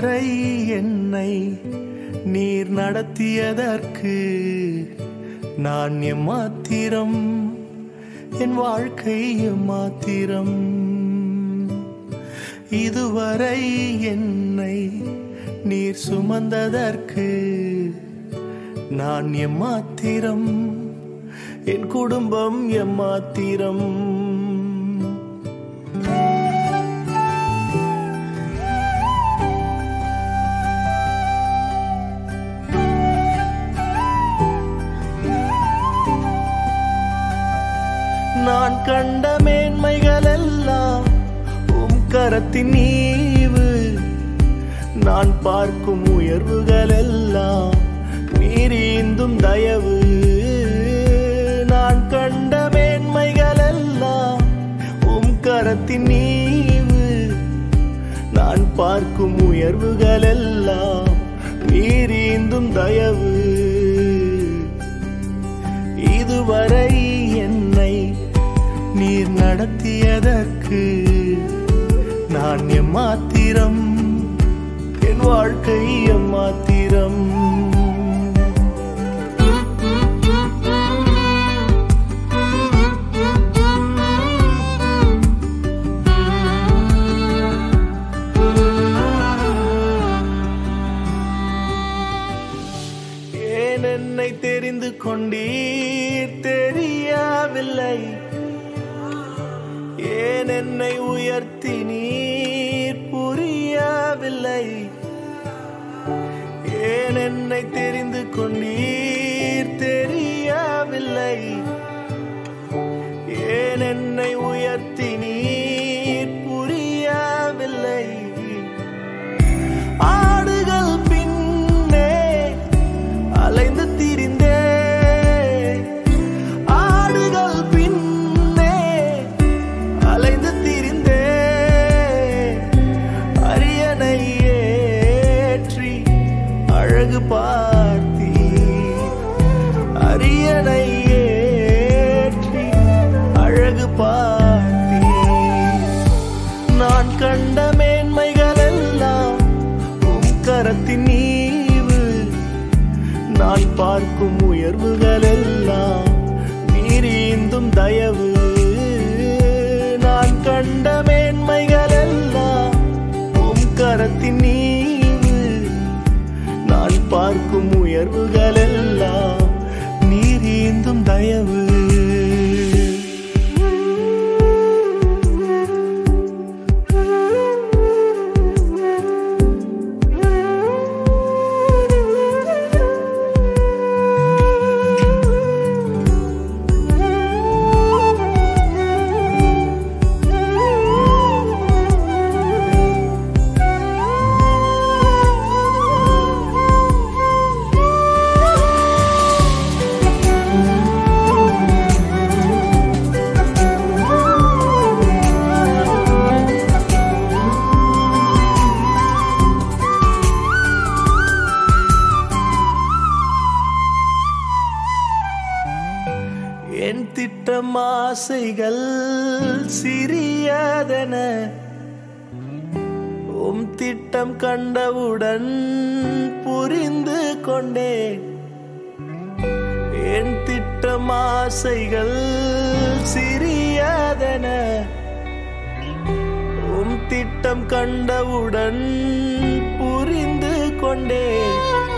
இதுவரை என்னை நீர் நடத்தியதற்கு நான் எம்மாத்திரம் என் வாழ்க்கை எம்மாத்திரம் இதுவரை என்னை நீர் சுமந்ததற்கு நான் எம்மாத்திரம் என் குடும்பம் எம்மாத்திரம் நான் கண்ட மேன்மைகள் எல்லாம் உம் கரத்தின் நீவு நான் பார்க்கும் உயர்வுகள் எல்லாம் மீறீந்தும் தயவு நான் கண்ட மேன்மைகள் எல்லாம் உம் கரத்தின் நீவு நான் பார்க்கும் உயர்வுகள் எல்லாம் மீறீந்தும் தயவு இதுவரை என்னை நீர் நடத்தியதற்கு நான் எம்மாத்திரம் என் வாழ்க்கை எம்மாத்திரம் ஏன் என்னை தெரிந்து கொண்டீர் தெரியவில்லை ஏன் என்னை உயர்த்தி நீர் புரியவில்லை ஏன் என்னை தெரிந்து கொண்டீர் தெரியவில்லை ஏன் என்னை உயர்த்தி நீர் புரியவில்லை ஆடுகள் பின்னே அலைந்து திரிந்தே ஆடுகள் பின்னே அலைந்து திரிந்தே அரியணை ஏற்றி அழகு பார்த்தி அரியணை ஏற்றி அழகு பார்த்தி நான் கண்ட மேன்மைகள் எல்லாம் உம் கரத்தின் நீவு நான் பார்க்கும் உயர்வுகள் எல்லாம் மீறீந்தும் தயவு நான் கண்ட மேன்மைகள் எல்லாம் உம் கரத்தின் நீவு நான் பார்க்கும் உயர்வுகள் எல்லாம் நீரீந்தும் தயவு என் திட்டம் ஆசைகள் சிறியதென உம் திட்டம் கண்டவுடன் புரிந்து கொண்டேன் என் திட்டம் ஆசைகள் சிறியதென உம் திட்டம் கண்டவுடன் புரிந்து கொண்டேன்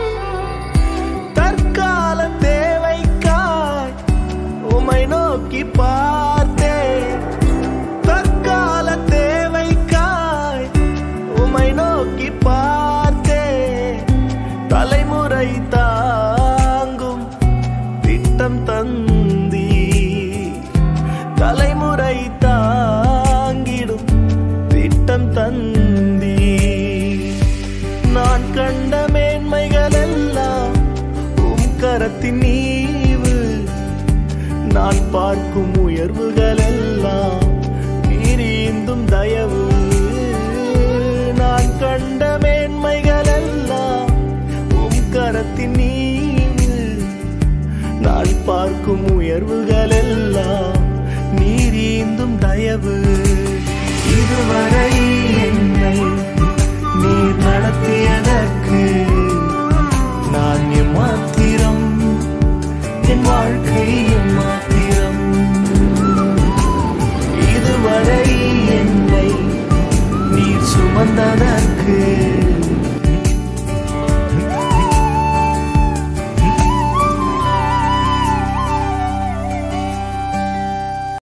தற்கால தேவைக்காய் உமை நோக்கி பார்த்தேன் தற்கால தேவைக்காய் உமை நோக்கி பார்த்தேன் தலைமுறை தாங்கும் திட்டம் தந்தி தலைமுறை தாங்கிடும் திட்டம் தந்தி நான் கண்ட மேன்மைகள் எல்லாம் உம் கரத்தின் நீவு நான் பார்க்கும் உயர்வுகள் எல்லாம் மீறீந்தும் தயவு நான் கண்ட மேன்மைகள் எல்லாம் உம் கரத்தின் நீவு நான் பார்க்கும் உயர்வுகள் எல்லாம் நீரீந்தும் தயவு இதுவரை என்னை நீர் நடத்திய என் வாழ்க்கை மாத்திரம் இதுவரை என்னை நீர் சுமந்ததற்கு